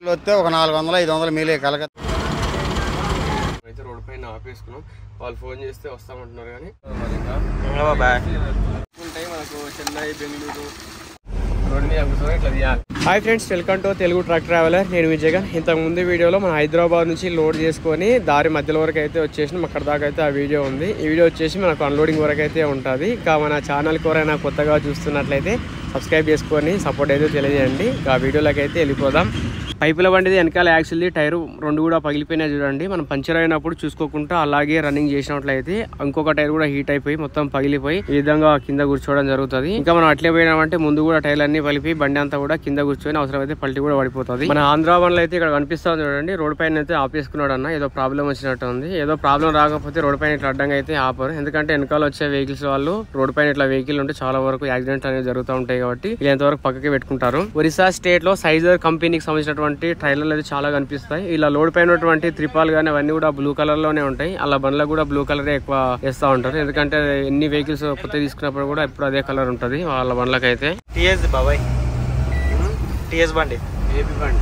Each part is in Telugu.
వస్తే ఒక నాలుగు వందలు ఐదు వందలు మీలే కలకత్తా అయితే రోడ్ పైన ఆపేసుకున్నాం వాళ్ళు ఫోన్ చేస్తే వస్తామంటున్నారు కానీ ఉంటాయి మనకు చెన్నై బెంగళూరు రోడ్ మీద కూర్చొని ఇట్లా తీయాలి hi friends welcome to Telugu truck traveller నేను మీ జగన్ ఇంతకు ముందు వీడియోలో మన హైదరాబాద్ నుంచి లోడ్ చేసుకొని దారి మధ్యలో వరకు అయితే వచ్చేసినాం అక్కడ దాకా అయితే ఆ వీడియో ఉంది ఈ వీడియో వచ్చేసి మనకు అన్లోడింగ్ వరకు అయితే ఉంటుంది ఇంకా మన ఛానల్కి ఎవరైనా కొత్తగా చూస్తున్నట్లయితే సబ్స్క్రైబ్ చేసుకొని సపోర్ట్ అయితే తెలియజేయండి ఇంకా ఆ వీడియోలోకి అయితే వెళ్ళిపోదాం పైపుల బండిది వెనకాల యాక్చువల్లీ టైర్ రెండు కూడా పగిలిపోయినాయి చూడండి మనం పంచర్ అయినప్పుడు చూసుకోకుండా అలాగే రన్నింగ్ చేసినట్లయితే ఇంకొక టైర్ కూడా హీట్ అయిపోయి మొత్తం పగిలిపోయి ఈ విధంగా కింద కూర్చోవడం జరుగుతుంది ఇంకా మనం అట్లే పోయినామంటే ముందు కూడా టైర్లు అన్ని పలిపి బండి అంతా కూడా కింద కూర్చొని అవసరమైతే పల్టీ కూడా పడిపోతుంది మన ఆంధ్ర బండ్లు అయితే ఇక్కడ కనిపిస్తుంది చూడండి రోడ్ పైన అయితే ఆపేసుకున్నాడు అన్న ఏదో ప్రాబ్లం వచ్చినట్టు ఉంది ఏదో ప్రాబ్లం రాకపోతే రోడ్ పైన ఇట్లా అడ్డంగా అయితే ఆపరు ఎందుకంటే వెనకాల వచ్చే వెహికల్స్ వాళ్ళు రోడ్ పైన ఇట్లా వెహికల్ ఉంటే చాలా వరకు యాక్సిడెంట్ అనేది జరుగుతూ ఉంటాయి కాబట్టి ఇది ఎంతవరకు పక్కకి పెట్టుకుంటారు ఒరిస్సా స్టేట్ లో సైజర్ కంపెనీకి సంబంధించినటువంటి ట్రైలర్లు అయితే చాలా కనిపిస్తాయి ఇలా లోడ్ పైన ఉన్నటువంటి త్రిపాల్ గానీ అవన్నీ కూడా బ్లూ కలర్ లోనే ఉంటాయి అలా బండ్లకు కూడా బ్లూ కలర్ ఎక్కువ వేస్తూ ఉంటారు ఎందుకంటే ఎన్ని వెహికల్స్ కొత్త తీసుకున్నప్పుడు కూడా ఎప్పుడు అదే కలర్ ఉంటది వాళ్ళ బండ్లకి అయితే టిఎస్ బాబాయ్ టిఎస్ బండి ఏపీ బండి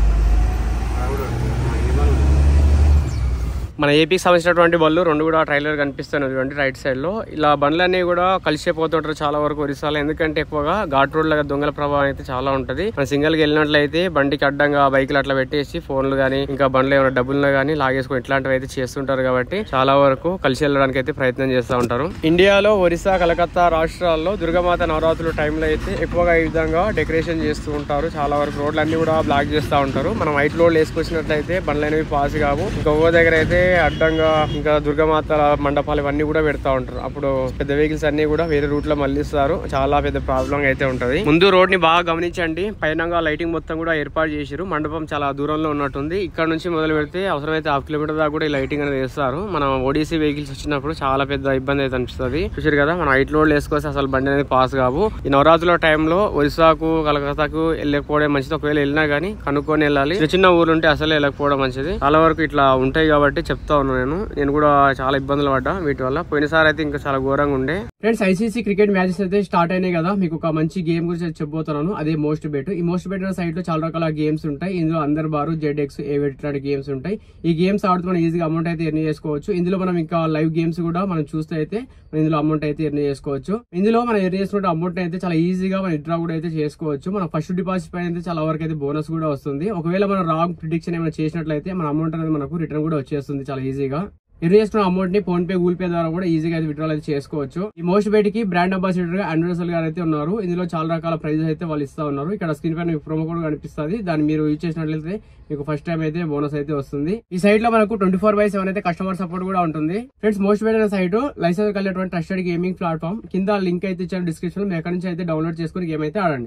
మన ఏపీకి సంబంధించినటువంటి బండ్లు రెండు కూడా ట్రైలర్ కనిపిస్తున్నాయి చూడండి రైట్ సైడ్ లో ఇలా బండ్లన్నీ కూడా కలిసే పోతుంటారు చాలా వరకు ఒరిస్సాలో ఎందుకంటే ఎక్కువగా ఘాట్ రోడ్ లాగా దొంగల ప్రభావం అయితే చాలా ఉంటది మన సింగిల్ కి వెళ్ళినట్లయితే బండికి అడ్డంగా బైకులు అట్లా పెట్టేసి ఫోన్లు కానీ ఇంకా బండ్లు ఏమైనా డబ్బులు కానీ లాగేసుకొని ఇట్లాంటివి అయితే చేస్తుంటారు కాబట్టి చాలా వరకు కలిసి వెళ్ళడానికి అయితే ప్రయత్నం చేస్తూ ఉంటారు ఇండియాలో ఒరిస్సా కలకత్తా రాష్ట్రాల్లో దుర్గామాత నవరాత్రుల టైంలో అయితే ఎక్కువగా ఈ విధంగా డెకరేషన్ చేస్తూ ఉంటారు చాలా వరకు రోడ్లు అన్ని కూడా బ్లాక్ చేస్తూ ఉంటారు మనం వైట్ రోడ్లు వేసుకొచ్చినట్లయితే బండ్లు అనేవి పాస్ కావు ఇంకొక దగ్గర అయితే అడ్డంగా ఇంకా దుర్గామాత మండపాలు ఇవన్నీ కూడా పెడతా ఉంటారు అప్పుడు పెద్ద వెహికల్స్ అన్ని కూడా వేరే రూట్ లో మళ్ళిస్తారు చాలా పెద్ద ప్రాబ్లం అయితే ఉంటది ముందు రోడ్ ని బాగా గమనించండి పైన లైటింగ్ మొత్తం కూడా ఏర్పాటు చేసిరు మండపం చాలా దూరంలో ఉన్నట్టుంది ఇక్కడ నుంచి మొదలు పెడితే అవసరమైతే హాఫ్ కిలోమీటర్ దాకా కూడా ఈ లైటింగ్ అనేది వేస్తారు మనం ఓడీసీ వెహికల్స్ వచ్చినప్పుడు చాలా పెద్ద ఇబ్బంది అయితే అనిపిస్తుంది చూసారు కదా మనం హైట్ లోడ్ వేసుకొస్తే అసలు బండి అనేది పాస్ కావు ఈ నవరాత్రుల టైంలో ఒరిస్సాకు కలకత్తాకు వెళ్ళకపోవడం మంచిది ఒకవేళ వెళ్ళినా కానీ కనుక్కొని వెళ్ళాలి చిన్న చిన్న ఊరు ఉంటే అసలు వెళ్ళకపోవడం మంచిది చాలా వరకు ఇట్లా ఉంటాయి కాబట్టి చెప్తా ఉన్నాను నేను నేను కూడా చాలా ఇబ్బందులు పడ్డా వీటి వల్ల పోయినసారి అయితే ఇంకా చాలా ఘోరంగా ఉండే ఫ్రెండ్స్ ఐసీసీ క్రికెట్ మ్యాచెస్ అయితే స్టార్ట్ అయినాయి కదా మీకు ఒక మంచి గేమ్ గురించి అయితే చెప్పబోతున్నాను అదే మోస్ట్ బెట్ ఈ మోస్ట్ బెట్ సైట్ లో చాలా రకాల గేమ్స్ ఉంటాయి ఇందులో అందరు బారు జెడ్ ఎక్స్ ఏవెట్ ఇట్లాంటి గేమ్స్ ఉంటాయి ఈ గేమ్స్ ఆడుతూ మనం ఈజీగా అమౌంట్ అయితే ఎర్న్ చేసుకోవచ్చు ఇందులో మనం ఇంకా లైవ్ గేమ్స్ కూడా మనం చూస్తే అయితే మనం ఇందులో అమౌంట్ అయితే ఎర్న్ చేసుకోవచ్చు ఇందులో మనం ఎర్న్ చేసుకుంటే అమౌంట్ అయితే చాలా ఈజీగా మనం విత్డ్రా కూడా అయితే చేసుకోవచ్చు మన ఫస్ట్ డిపాజిట్ పైన అయితే చాలా వరకు అయితే బోనస్ కూడా వస్తుంది ఒకవేళ మనం రాంగ్ ప్రిడిక్షన్ ఏమైనా చేసినట్లయితే మన అమౌంట్ అనేది మనకు రిటర్న్ కూడా వచ్చేస్తుంది చాలా ఈజీగా ఎర్న్ చేసుకున్న అమౌంట్ ని ఫోన్ పే గూగుల్ పే ద్వారా కూడా ఈజీగా అయితే విత్డ్రాల్ అయితే చేసుకోవచ్చు ఈ మోస్ట్ బయట కి బ్రాండ్ అంబాసిడర్ గా ఆండ్రూ రసల్ గారు అయితే ఉన్నారు ఇందులో చాలా రకాల ప్రైజెస్ అయితే వాళ్ళు ఇస్తా ఉన్నారు ఇక్కడ స్క్రీన్ పైన ప్రోమో కోడ్ కనిపిస్తుంది దాన్ని మీరు యూజ్ చేసినట్లయితే మీకు ఫస్ట్ టైం అయితే బోనస్ అయితే వస్తుంది ఈ సైట్ లో మనకు ట్వంటీ ఫోర్ బై సెవెన్ అయితే కస్టమర్ సపోర్ట్ కూడా ఉంటుంది friends most better site licence కలిగినటువంటి ట్రస్టెడ్ గేమింగ్ ప్లాట్ఫామ్ కింద లింక్ అయితే ఇచ్చారు డిస్క్రిప్షన్ మీరు ఎక్కడి నుంచి అయితే డౌన్లోడ్ చేసుకుని గేమ్ అయితే ఆడండి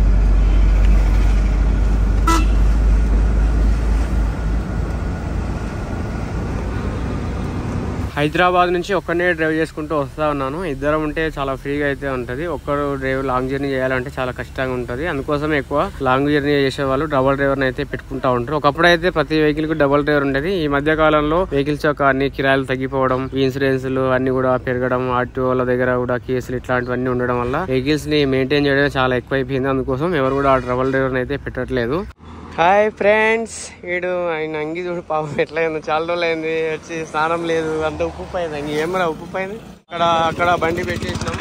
హైదరాబాద్ నుంచి ఒక్కనే డ్రైవ్ చేసుకుంటూ వస్తా ఉన్నాను ఇద్దరం ఉంటే చాలా ఫ్రీగా అయితే ఉంటది ఒక్కరు డ్రైవ్ లాంగ్ జర్నీ చేయాలంటే చాలా కష్టంగా ఉంటది అందుకోసం ఎక్కువ లాంగ్ జర్నీ చేసే వాళ్ళు డబల్ డ్రైవర్ అయితే పెట్టుకుంటా ఉంటారు ఒకప్పుడు అయితే ప్రతి వెహికల్ కు డబల్ డ్రైవర్ ఉండేది ఈ మధ్య కాలంలో వెహికల్స్ యొక్క అన్ని కిరాయిలు తగ్గిపోవడం ఇన్సూరెన్స్లు అన్ని కూడా పెరగడం ఆర్టీఓల దగ్గర కూడా కేసులు ఇట్లాంటివన్నీ ఉండడం వల్ల వెహికల్స్ ని మెయింటైన్ చేయడం చాలా ఎక్కువైపోయింది అందుకోసం ఎవరు కూడా ఆ డబల్ డ్రైవర్ అయితే పెట్టట్లేదు హాయ్ ఫ్రెండ్స్ వీడు ఆయన అంగి చూడు పాపం ఎట్లా అయింది చాలా రోజులు అయింది వచ్చి స్నానం లేదు అంత ఉప్పు పోయింది అంగి ఏమరా ఉప్పు పోయింది అక్కడ అక్కడ బండి పెట్టేసినాం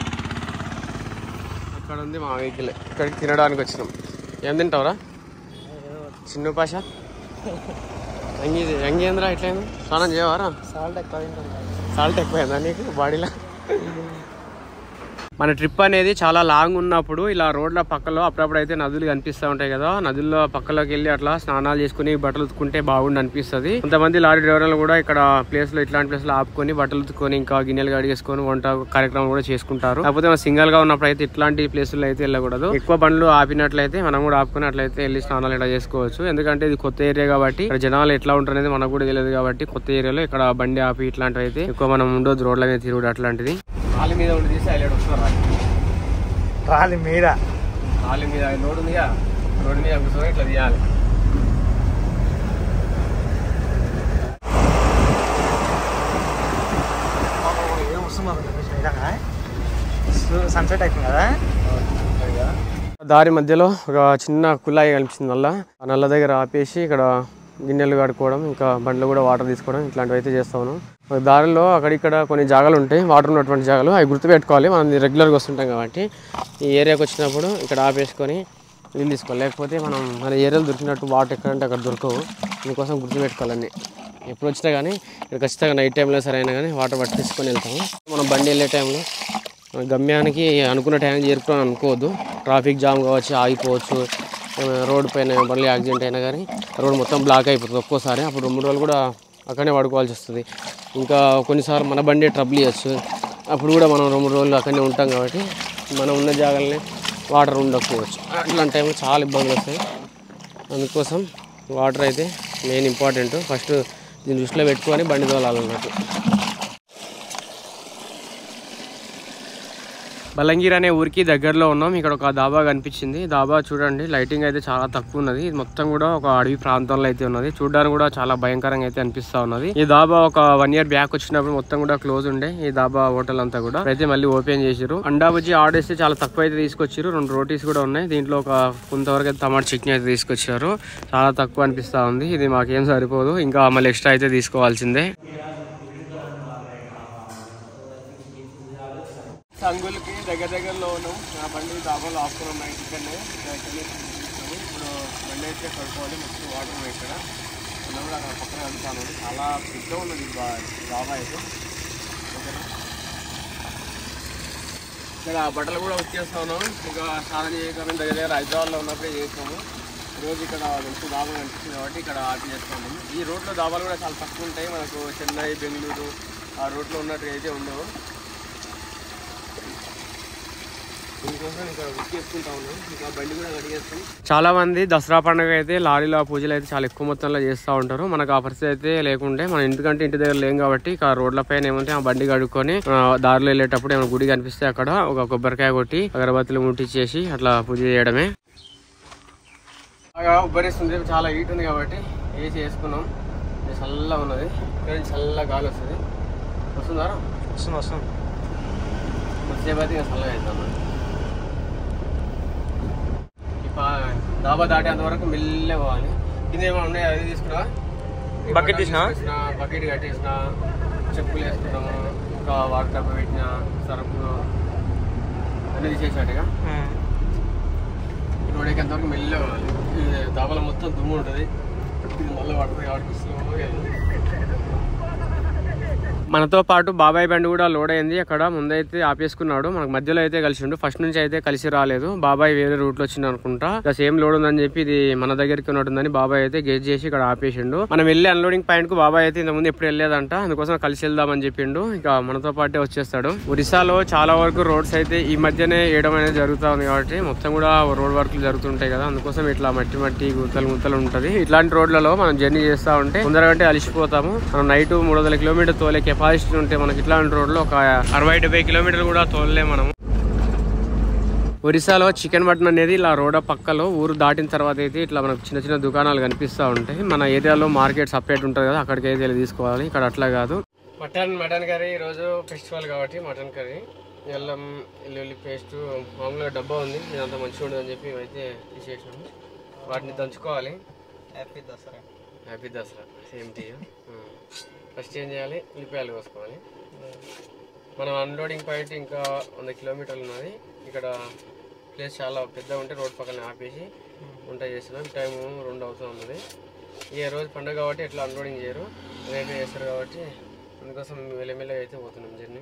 అక్కడ ఉంది మా వెహికల్ ఇక్కడికి తినడానికి వచ్చినాం ఏం తింటావురా చిన్న పాష అంగి అంగి ఏందిరా ఎట్లయింది స్నానం చేయవారా సాల్ట్ ఎక్కువ తింటుంది సాల్ట్ ఎక్కువైందా నీకు బాడీలో మన ట్రిప్ అనేది చాలా లాంగ్ ఉన్నప్పుడు ఇలా రోడ్ల పక్కలో అప్పుడప్పుడు అయితే నదులు కనిపిస్తూ ఉంటాయి కదా నదుల్లో పక్కలోకి వెళ్ళి అట్లా స్నానాలు చేసుకుని బట్టలు ఉతుకుంటే బాగుండి అనిపిస్తుంది కొంతమంది లారీ డ్రైవర్లు కూడా ఇక్కడ ప్లేస్ లో ఇట్లాంటి ప్లేస్ లో ఆపుకొని బట్టలు ఉతుకొని ఇంకా గిన్నెలు కడిగేసుకొని వంట కార్యక్రమం కూడా చేసుకుంటారు కాకపోతే మనం సింగల్ గా ఉన్నప్పుడు అయితే ఇట్లాంటి ప్లేసుల్లో అయితే వెళ్ళకూడదు ఎక్కువ బండ్లు ఆపినట్లయితే మనం కూడా ఆపుకొని అట్లయితే వెళ్ళి స్నానాలు ఇలా చేసుకోవచ్చు ఎందుకంటే ఇది కొత్త ఏరియా కాబట్టి ఇక్కడ జనాలు ఎట్లా ఉంటారు అనేది మనకు కూడా తెలియదు కాబట్టి కొత్త ఏరియాలో ఇక్కడ బండి ఆపి ఇట్లాంటివి అయితే ఎక్కువ మనం ఉండొద్దు రోడ్ల మీద తిరుగుడు అట్లాంటిది కాలి మీద ఉండి తీసి హైలైట్ వస్తున్నారు రాలి మీద కాలి మీద రోడ్డు ఉందిగా రోడ్డు మీద కూర్చొని ఇట్లా తీయాలి సన్సెట్ అయిపోయింది కదా దారి మధ్యలో ఒక చిన్న కుళాయి కనిపిస్తుంది నల్ల ఆ నల్ల దగ్గర ఆపేసి ఇక్కడ గిన్నెలు కడుక్కోవడం ఇంకా బండ్లు కూడా వాటర్ తీసుకోవడం ఇట్లాంటివి అయితే చేస్తాను దారిలో అక్కడిక్కడ కొన్ని జాగాలు ఉంటాయి వాటర్ ఉన్నటువంటి జాగాలు అవి గుర్తుపెట్టుకోవాలి మనం రెగ్యులర్గా వస్తుంటాం కాబట్టి ఈ ఏరియాకి వచ్చినప్పుడు ఇక్కడ ఆపేసుకొని నీళ్ళు తీసుకోవాలి లేకపోతే మనం మన ఏరియాలో దొరికినట్టు వాటర్ ఎక్కడంటే అక్కడ దొరకవు దీనికోసం గుర్తుపెట్టుకోవాలన్నీ ఎప్పుడు వచ్చినా కానీ ఇక్కడ ఖచ్చితంగా నైట్ టైంలో సరైనా కానీ వాటర్ పట్టించుకొని వెళ్తాము మనం బండి వెళ్ళే టైంలో మన గమ్యానికి అనుకున్న టైంకి చేరుకోవాలని అనుకోవద్దు ట్రాఫిక్ జామ్ కావచ్చు ఆగిపోవచ్చు రోడ్ పైన బండ్లు యాక్సిడెంట్ అయినా కానీ రోడ్ మొత్తం బ్లాక్ అయిపోతుంది ఒక్కోసారి అప్పుడు రెండు మూడు రోజులు కూడా అక్కడనే పడుకోవాల్సి వస్తుంది ఇంకా కొన్నిసార్లు మన బండి ట్రబుల్ ఇవ్వచ్చు అప్పుడు కూడా మనం రెండు మూడు రోజులు అక్కడనే ఉంటాం కాబట్టి మనం ఉన్న జాగాలనే వాటర్ ఉండకపోవచ్చు అట్లాంటి టైంలో చాలా ఇబ్బందులు వస్తాయి అందుకోసం వాటర్ అయితే మెయిన్ ఇంపార్టెంట్ ఫస్ట్ దీన్ని దృష్టిలో పెట్టుకొని బండి తోలాలన్నట్టు బలంగీర్ అనే ఊరికి దగ్గరలో ఉన్నాం ఇక్కడ ఒక దాబా కనిపించింది దాబా చూడండి లైటింగ్ అయితే చాలా తక్కువ ఉన్నది ఇది మొత్తం కూడా ఒక అడవి ప్రాంతంలో అయితే ఉన్నది చూడడానికి కూడా చాలా భయంకరంగా అయితే అనిపిస్తా ఉన్నది ఈ దాబా ఒక వన్ ఇయర్ బ్యాక్ వచ్చినప్పుడు మొత్తం కూడా క్లోజ్ ఉండే ఈ దాబా హోటల్ అంతా కూడా అయితే మళ్ళీ ఓపెన్ చేసిరు అండా బజ్జీ ఆర్డర్ ఇస్తే చాలా తక్కువ అయితే తీసుకొచ్చారు రెండు రోటీస్ కూడా ఉన్నాయి దీంట్లో ఒక కొంతవరకు అయితే టమాటా చట్నీ అయితే తీసుకొచ్చారు చాలా తక్కువ అనిపిస్తా ఉంది ఇది మాకేం సరిపోదు ఇంకా మళ్ళీ ఎక్స్ట్రా అయితే తీసుకోవాల్సిందే సంగులకి దగ్గర దగ్గరలో ఉన్నాం నా బండి దాబాలో ఆపుకున్నాం నైట్ ఇక్కడనే ఇక్కడ ఇక్కడనే తీసుకున్నాము ఇప్పుడు బండి అయితే కడుక్కోవాలి మొత్తం వాటర్ ఉన్నాయి ఇక్కడ అన్న కూడా అక్కడ పక్కన వెళ్తాను చాలా పెద్ద ఉన్నది ఈ బా- దాబా అయితే ఓకేనా ఇక్కడ బట్టలు కూడా వచ్చేస్తా ఉన్నాం ఇంకా స్నానం చేయకుండా దగ్గర దగ్గర హైదరాబాద్లో ఉన్నప్పుడే చేస్తాము రోజు ఇక్కడ మంచి దాబా కనిపిస్తుంది కాబట్టి ఇక్కడ ఆపి చేస్తాము ఈ రోడ్లో దాబాలు కూడా చాలా తక్కువ ఉంటాయి మనకు చెన్నై బెంగళూరు ఆ రోడ్లో ఉన్నట్టుగా అయితే ఉండవు చాలా మంది దసరా పండుగ అయితే లారీలో పూజలు అయితే చాలా ఎక్కువ మొత్తంలో చేస్తూ ఉంటారు మనకు ఆ పరిస్థితి అయితే లేకుంటే మన ఇంటికంటే ఇంటి దగ్గర లేం కాబట్టి ఇక రోడ్ల పైన ఏమంటే ఆ బండి కడుక్కొని ఆ, దారిలో వెళ్ళేటప్పుడు ఏమైనా గుడి కనిపిస్తే అక్కడ ఒక కొబ్బరికాయ కొట్టి అగరబత్తులు ముట్టించేసి అట్లా పూజ చేయడమే బాగా ఉబ్బరిస్తుంది చాలా హీట్ ఉంది కాబట్టి ఏసీ వేసుకున్నాం ఇది చల్లగా ఉన్నది ఇక్కడ నుంచి చల్ల గాలి వస్తుంది వస్తుందా వస్తుంది వస్తుంది కొద్దిసేపు అయితే ఇంకా చల్లగా అవుతుంది దాబా దాటేంత వరకు మెల్లె పోవాలి కింద ఏమైనా ఉన్నాయి అది తీసుకురా Bucket తీసినా? బకెట్ కట్టేసిన చెప్పులు వేసుకున్నాము ఇంకా వాటర్ డబ్బా పెట్టిన సరుకులు అన్నీ తీసేసాడుగా రోడ్ ఎక్కేంత వరకు మెల్లె పోవాలి ఈ దాబాలో మొత్తం దుమ్ము ఉంటుంది ఇది మళ్ళీ పడుతుంది కాబట్టి స్లోగా వెళ్ళాలి. మనతో పాటు బాబాయ్ బండి కూడా లోడ్ అయింది అక్కడ ముందైతే ఆపేసుకున్నాడు మనకు మధ్యలో అయితే కలిసిండు ఫస్ట్ నుంచి అయితే కలిసి రాలేదు బాబాయ్ వేరే రూట్ లో వచ్చింది అనుకుంటా ఇక సేమ్ లోడ్ ఉందని చెప్పి ఇది మన దగ్గరికి ఉన్నట్టుందని బాబాయ్ అయితే గేట్ చేసి ఇక్కడ ఆపేసిండు మనం వెళ్ళి అన్లోడింగ్ పాయింట్ కు బాబాయ్ అయితే ఇంత ముందు ఎప్పుడు వెళ్ళలేదంట అందుకోసం కలిసి వెళ్దామని చెప్పిండు ఇక మనతో పాటే వచ్చేస్తాడు ఒరిస్సాలో చాలా వరకు రోడ్స్ అయితే ఈ మధ్యనే వేయడం అనేది జరుగుతా ఉంది కాబట్టి మొత్తం కూడా రోడ్ వర్క్లు జరుగుతుంటాయి కదా అందుకోసం ఇట్లా మట్టి మట్టి గుంతలు గుంతలు ఉంటది ఇట్లాంటి రోడ్లలో మనం జర్నీ చేస్తా ఉంటే తొందరగా అలిసిపోతాము మనం నైట్ మూడు వందల కిలోమీటర్ తోలే కెపాసిటీ ఉంటే మనకి ఇట్లాంటి రోడ్లో ఒక అరవై డెబ్బై కిలోమీటర్లు కూడా తోలలేము మనం ఒరిస్సాలో చికెన్ మటన్ అనేది ఇలా రోడ్ పక్కలో ఊరు దాటిన తర్వాత అయితే ఇట్లా మనకు చిన్న చిన్న దుకాణాలు కనిపిస్తూ ఉంటాయి మన ఏరియాలో మార్కెట్ సపరేట్ ఉంటుంది కదా అక్కడికి అయితే వెళ్ళి తీసుకోవాలి ఇక్కడ అట్లా కాదు మటన్ మటన్ కర్రీ ఈరోజు ఫెస్టివల్ కాబట్టి మటన్ కర్రీ అల్లం వెల్లుల్లి పేస్ట్ మామూలుగా డబ్బా ఉంది ఇదంతా మంచిగా ఉండదు అని చెప్పి అయితే తీసేసినాము వాటిని దంచుకోవాలి happy Dasara happy Dasara same టీ ఫస్ట్ ఏం చేయాలి ఉల్లిపాయలు కోసుకోవాలి మనం అన్లోడింగ్ పాయింట్ ఇంకా వంద కిలోమీటర్లు ఉన్నది ఇక్కడ ప్లేస్ చాలా పెద్దగా ఉంటే రోడ్ పక్కన ఆపేసి వంట చేస్తున్నాం టైం రెండు అవుతూ ఉన్నది ఈ రోజు పండుగ కాబట్టి ఎట్లా అన్లోడింగ్ చేయరు రేపు చేస్తారు కాబట్టి అందుకోసం మెల్లమెల్లగా అయితే పోతున్నాం జర్నీ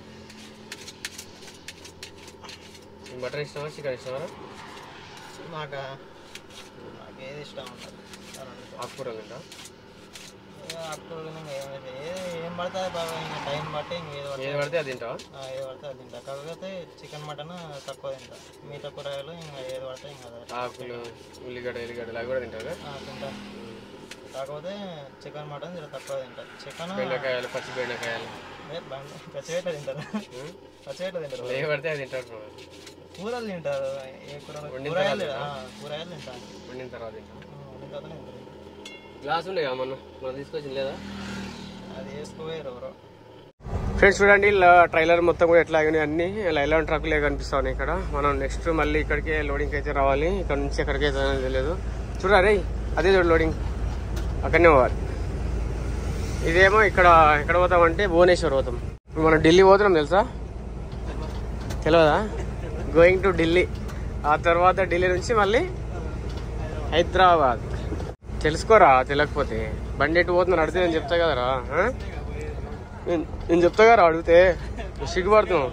మటన్ ఇష్టమా చికెన్ ఇష్టమా నాకు నాకు ఏది ఇష్టం ఉండదు ఆకుకూర తింటా అప్పుడు ఏం పడుతుంది బాగా ఇంకా టైం బట్టి ఇంక ఏది పడుతుంది ఏది పడితే అది తింటావా ఆ, ఏది పడితే అది తింటా కాకపోతే చికెన్ మటన్ తక్కువ తింటా మిగతా కూరగాయలు ఇంకా ఏది పడితే ఇంకా అదే. ఆకులు ఉల్లిగడ్డ ఎల్లిగడ్డలు అవి కూడా తింటారా ఆ, తింటా కాకపోతే చికెన్ మటన్ జర తక్కువ తింటా చికెన్ బెండకాయలు పచ్చి బెండకాయలు పచ్చివేట తింటారు ఉం? పచ్చివేట తింటారు ఏ పడితే అది తింటారు కూరలు తింటారు ఏ కూరలు వండిన కూరగాయలు తర్వాత ఆ, కూరగాయలు తింటా వండిన తర్వాత తింటారు ఆ, వండిన తర్వాత తింటారు గ్లాస్ ఉండే కదా మొన్న మనం తీసుకొచ్చింది లేదా అది వేసుకోపోయారు ఎవరో ఫ్రెండ్స్ చూడండి ఇలా ట్రైలర్ మొత్తం కూడా ఎట్లా ఆగినాయి అన్ని లైలాన్ ట్రక్కులే కనిపిస్తాయి ఇక్కడ మనం నెక్స్ట్ మళ్ళీ ఇక్కడికే లోడింగ్ అయితే రావాలి ఇక్కడ నుంచి ఎక్కడికి అయితే అనేది తెలియదు చూడరా రే అదే చూడు లోడింగ్ అక్కడనే పోవాలి ఇదేమో ఇక్కడ ఎక్కడ పోతామంటే భువనేశ్వర్ పోతాం ఇప్పుడు మనం ఢిల్లీ పోతున్నాం తెలుసా తెలియదా గోయింగ్ టు ఢిల్లీ ఆ తర్వాత ఢిల్లీ నుంచి మళ్ళీ హైదరాబాద్ తెలుసుకోరా తెలియకపోతే బండి ఎటు పోతున్నారు అడిగితే నేను చెప్తా కదరా ఆ? నేను నేను చెప్తా కదా అడిగితే నువ్వు సిగ్గుపడుతున్నావు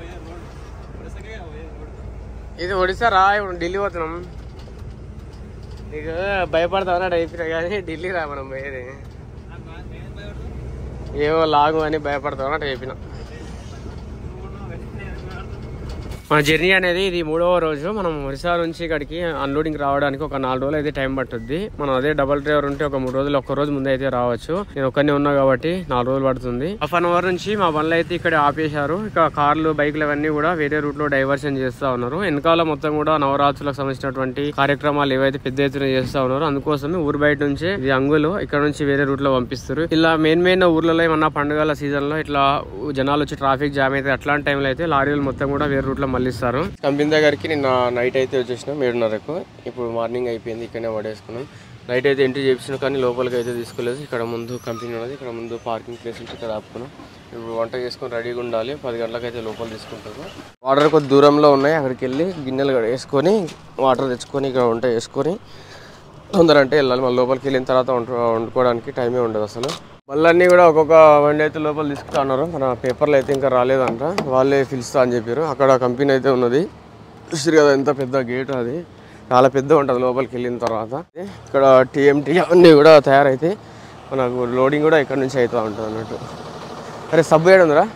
ఇది ఒడిశా రా ఇప్పుడు ఢిల్లీ పోతున్నాం నీకు భయపడతావు అయిపోయినా కానీ ఢిల్లీ రా మనం పోయేది ఏవో లాగు అని భయపడతావు అన్నట్టు చెప్పిన మన జర్నీ అనేది ఇది మూడవ రోజు మనం ఒరిస్సా నుంచి ఇక్కడికి అన్లోడింగ్ రావడానికి ఒక నాలుగు రోజులు అయితే టైం పట్టుద్ది మనం అదే డబల్ డ్రైవర్ ఉంటే ఒక మూడు రోజులు ఒక్క రోజు ముందే అయితే రావచ్చు నేను ఒక్కనే ఉన్నా కాబట్టి నాలుగు రోజులు పడుతుంది హాఫ్ అన్ అవర్ నుంచి మా బండ్లు అయితే ఇక్కడ ఆపేశారు ఇక కార్లు బైక్లు అవన్నీ కూడా వేరే రూట్ లో డైవర్షన్ చేస్తా ఉన్నారు వెనకాల మొత్తం కూడా నవరాత్రులకు సంబంధించినటువంటి కార్యక్రమాలు ఏవైతే పెద్ద ఎత్తున చేస్తా ఉన్నారో అందుకోసమే ఊరు బయట నుంచి ఇది అంగులు ఇక్కడ నుంచి వేరే రూట్ లో పంపిస్తారు ఇలా మెయిన్ మెయిన్ ఊర్లలో ఏమన్నా పండుగల సీజన్ లో ఇట్లా జనాలు వచ్చి ట్రాఫిక్ జామ్ అయితే అట్లాంటి టైంలో అయితే లారీలు మొత్తం కూడా వేరే రూట్ లో మళ్ళిస్తారు కంపెనీ దగ్గరికి నిన్న నైట్ అయితే వచ్చేసినాం ఏడున్నరకు ఇప్పుడు మార్నింగ్ అయిపోయింది ఇక్కడనే పడేసుకున్నాం నైట్ అయితే ఎంట్రీ చేయించిన కానీ లోపలికి అయితే తీసుకోలేదు ఇక్కడ ముందు కంపెనీ ఉన్నది ఇక్కడ ముందు పార్కింగ్ ప్లేస్ నుంచి ఇక్కడ ఆపుకున్నాం ఇప్పుడు వంట చేసుకొని రెడీగా ఉండాలి పది గంటలకు అయితే లోపల తీసుకుంటారు వాటర్ కొద్ది దూరంలో ఉన్నాయి అక్కడికి వెళ్ళి గిన్నెలు కూడా వేసుకొని వాటర్ తెచ్చుకొని ఇక్కడ వంట వేసుకొని తొందర అంటే వెళ్ళాలి మళ్ళీ లోపలికి వెళ్ళిన తర్వాత వంట వండుకోవడానికి టైమే ఉండదు అసలు మళ్ళీ కూడా ఒక్కొక్క బండి అయితే లోపల తీసుకుంటా ఉన్నారు మన పేపర్లు అయితే ఇంకా రాలేదంట వాళ్ళే పిలుస్తా అని చెప్పారు అక్కడ కంపెనీ అయితే ఉన్నది చూసారు కదా ఎంత పెద్ద గేట్ అది చాలా పెద్ద ఉంటుంది లోపలికి వెళ్ళిన తర్వాత ఇక్కడ టీఎంటీ అవన్నీ కూడా తయారైతే మనకు లోడింగ్ కూడా ఇక్కడ నుంచి అవుతూ ఉంటుంది అన్నట్టు అరే సబ్బు ఏడు ఉందిరా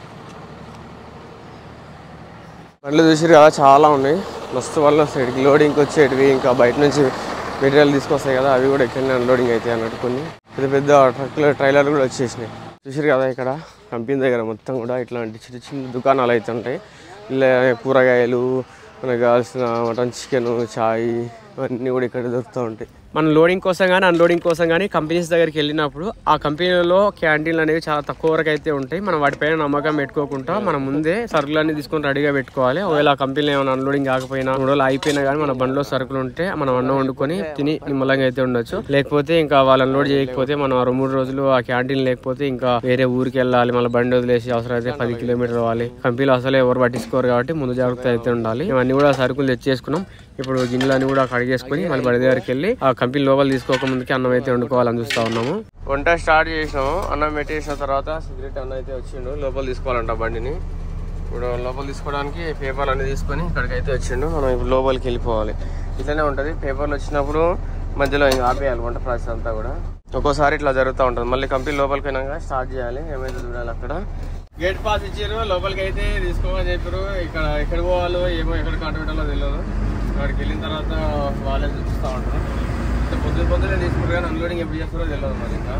బండ్లు చూసిరు కదా చాలా ఉన్నాయి మస్తు వాళ్ళు వస్తాయి లోడింగ్కి వచ్చేటివి ఇంకా బయట నుంచి మెటీరియల్ తీసుకొస్తాయి కదా అవి కూడా ఎక్కడనే అన్లోడింగ్ అవుతాయి అన్నట్టు కొన్ని పెద్ద పెద్ద ట్రక్లు ట్రైలర్ కూడా వచ్చేసినాయి చూసిరు కదా ఇక్కడ కంపెనీ దగ్గర మొత్తం కూడా ఇట్లాంటి చిన్న చిన్న దుకాణాలు అయితే ఉంటాయి ఇలా కూరగాయలు మనకు కావాల్సిన మటన్ చికెన్ చాయ్ ఇవన్నీ కూడా ఇక్కడ దొరుకుతూ ఉంటాయి మనం లోడింగ్ కోసం కానీ అన్లోడింగ్ కోసం కానీ కంపెనీస్ దగ్గరికి వెళ్ళినప్పుడు ఆ కంపెనీలో క్యాంటీన్లు అనేవి చాలా తక్కువ వరకు అయితే ఉంటాయి మనం వాటిపైన నమ్మకం పెట్టుకోకుండా మనం ముందే సరుకులు అన్ని తీసుకొని రెడీగా పెట్టుకోవాలి ఒకవేళ ఆ కంపెనీలో ఏమైనా అన్లోడింగ్ కాకపోయినా మూడు రోజులు అయిపోయినా కానీ మన బండిలో సరుకులు ఉంటే మనం అన్నం వండుకొని తిని నిమ్మలంగా అయితే ఉండొచ్చు లేకపోతే ఇంకా వాళ్ళు అన్లోడ్ చేయకపోతే మనం ఆ రెండు మూడు రోజులు ఆ క్యాంటీన్ లేకపోతే ఇంకా వేరే ఊరికి వెళ్ళాలి మళ్ళీ బండి వదిలేసి అవసరం అయితే పది కిలోమీటర్ అవ్వాలి కంపెనీలో అసలు ఎవరు పట్టించుకోరు కాబట్టి ముందు జాగ్రత్త అయితే ఉండాలి ఇవన్నీ కూడా సరుకులు తెచ్చేసుకున్నాం ఇప్పుడు గిన్నెలన్నీ కూడా కడిగేసుకొని మళ్ళీ బడి దగ్గరికి వెళ్ళి ఆ కంపెనీ లోపల తీసుకోక ముందుకి అన్నం అయితే వండుకోవాలని చూస్తా ఉన్నాము వంట స్టార్ట్ చేసినాము అన్నం పెట్టేసిన తర్వాత సిగరెట్ అన్న అయితే వచ్చిండు లోపల తీసుకోవాలంట బండిని ఇప్పుడు లోపల తీసుకోవడానికి పేపర్లు అన్ని తీసుకొని ఇక్కడికి అయితే వచ్చిండు మనం ఇప్పుడు లోపలికి వెళ్ళిపోవాలి ఇట్లనే ఉంటుంది పేపర్లు వచ్చినప్పుడు మధ్యలో ఇంకా ఆపేయాలి వంట ప్రాసెస్ అంతా కూడా ఒక్కోసారి ఇట్లా జరుగుతూ ఉంటుంది మళ్ళీ కంపెనీ లోపలికి అయినాక స్టార్ట్ చేయాలి ఏమైతే చూడాలి అక్కడ గేట్ పాస్ ఇచ్చారు లోపలికి అయితే తీసుకోమని చెప్పారు ఇక్కడ ఎక్కడ పోవాలో ఏమో ఎక్కడ కాంట్రిబ్యూటర్లో తెలియదు అక్కడికి వెళ్ళిన తర్వాత వాళ్ళే చూపిస్తూ ఉంటారు అంటే పొద్దున పొద్దునే తీసుకుంటారు కానీ అన్లోడింగ్ ఎప్పుడు చేస్తారో తెలియదు మరి ఇంకా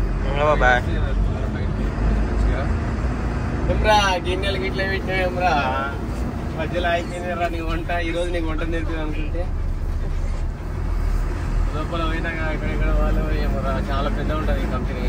మంచిగా. ఏమ్రా గిన్నెలు గిట్ల పెట్టినావేమ్రా మధ్యలో అయిపోయిందిరా నీ వంట ఈ రోజు నీకు వంట నేర్పింది అనుకుంటే లోపల పోయినాక ఎక్కడెక్కడ వాళ్ళు ఏమరా చాలా పెద్ద ఉంటుంది ఈ కంపెనీ